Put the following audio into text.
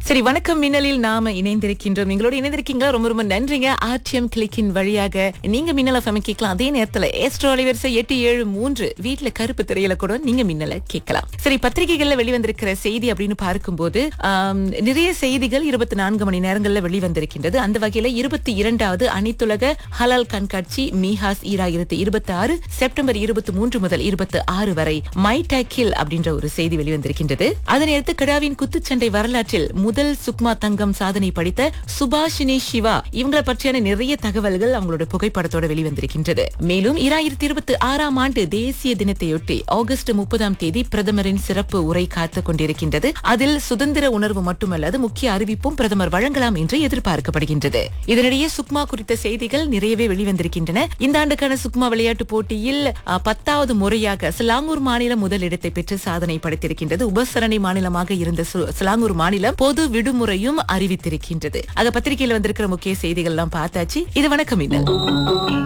சரி வணக்கம் மின்னலில் நாம இணைந்திருக்கின்றோம் எங்களோட இணைந்திருக்கீங்களா ரொம்ப ரொம்ப நன்றிங்க ஆர்டிஎம் கிளிக்கின் வழியாக நீங்க மின்னலை ஃபெம கேட்கலாம் அதே நேரத்துல ஏஸ்ட்ரோ அலைவரிசை எட்டு ஏழு மூன்று வீட்டுல கருப்பு திரையில கூட நீங்க மின்னலை கேட்கலாம் சரி பத்திரிகைகள்ல வெளிவந்திருக்கிற செய்தி அப்படின்னு பார்க்கும்போது ஆம், நிறைய செய்திகள் இருபத்தி நான்கு மணி நேரங்கள்ல வெளிவந்திருக்கின்றது அந்த வகையில இருபத்தி இரண்டாவது அனைத்துலக ஹலால் கண்காட்சி மீஹாஸ் ஈராயிரத்தி இருபத்தி ஆறு செப்டம்பர் இருபத்தி மூன்று முதல் இருபத்தி ஆறு வரை மை டேக்கில் அப்படின்ற ஒரு செய்தி வெளிவந்திருக்கின்றது அதனை அடுத்து கிடாவின் குத்துச்சண்டை வரலாற்றில் முதல் சுக்மா தங்கம் சாதனை படித்த சுபாஷினி சிவா இவங்களை பற்றியான நிறைய தகவல்கள் அவங்களோட புகைப்படத்தோட வெளிவந்திருக்கின்றது மேலும் இராயிரத்தி இருபத்தி ஆறாம் ஆண்டு தேசிய தினத்தையொட்டி ஆகஸ்ட் முப்பதாம் தேதி பிரதமரின் சிறப்பு உரை காத்துக் கொண்டிருக்கின்றது அதில் சுதந்திர உணர்வு மட்டுமல்லாது முக்கிய அறிவிப்பும் பிரதமர் வழங்கலாம் என்று எதிர்பார்க்கப்படுகின்றது இதனிடையே சுக்மா குறித்த செய்திகள் நிறையவே வெளிவந்திருக்கின்றன இந்த ஆண்டுக்கான சுக்மா விளையாட்டு போட்டியில் அஹ், பத்தாவது முறையாக சிலாங்கூர் மாநிலம் முதலிடத்தை பெற்று சாதனை படைத்திருக்கின்றது உபசரணை மாநிலமாக இருந்த சு- சிலாங்கூர் மாநிலம் பொது விடுமுறையும் அறிவித்திருக்கின்றது ஆக பத்திரிகையில் வந்திருக்கிற முக்கிய செய்திகள் எல்லாம் பார்த்தாச்சு இது வணக்கம் இன்னல்